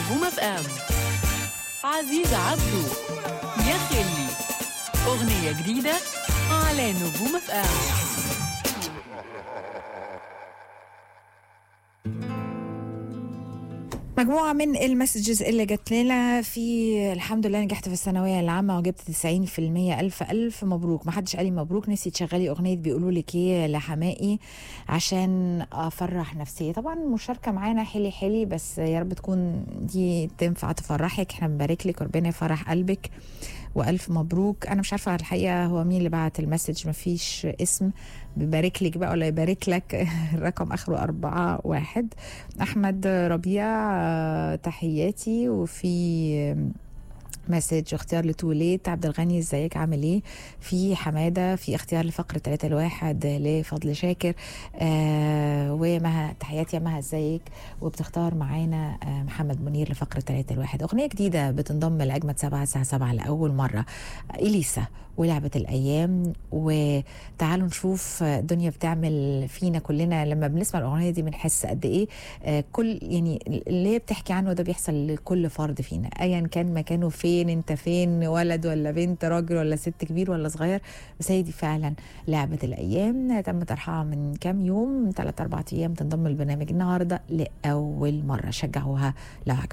نجوم اف ام عزيز عبده يا خلي أغنية جديدة على نجوم اف ام مجموعة من المسجز اللي جات لنا في الحمد لله نجحت في الثانوية العامة وجبت 90% ألف ألف مبروك ما حدش قال لي مبروك نسي تشغلي أغنية بيقولوا لك إيه لحمائي عشان أفرح نفسي طبعا المشاركة معانا حلي حلي بس يا رب تكون دي تنفع تفرحك احنا بنبارك لك ربنا يفرح قلبك والف مبروك انا مش عارفه الحقيقه هو مين اللي بعت المسج مفيش اسم بيبارك لك بقى ولا يبارك لك الرقم اخره أربعة واحد احمد ربيع آه، تحياتي وفي مسج اختيار لتوليت عبد الغني ازيك عامل ايه في حماده في اختيار لفقره 3 الواحد لفضل شاكر آه ومها تحياتي يا مها ازيك وبتختار معانا آه محمد منير لفقره 3 الواحد اغنيه جديده بتنضم لاجمد سبعة الساعه 7 لاول مره اليسا ولعبه الايام وتعالوا نشوف الدنيا بتعمل فينا كلنا لما بنسمع الاغنيه دي بنحس قد ايه آه كل يعني اللي هي بتحكي عنه ده بيحصل لكل فرد فينا ايا كان مكانه فين انت فين ولد ولا بنت راجل ولا ست كبير ولا صغير بس هي دي فعلا لعبه الايام تم طرحها من كام يوم ثلاث اربع ايام تنضم البرنامج النهارده لاول مره شجعوها لو عجبتكم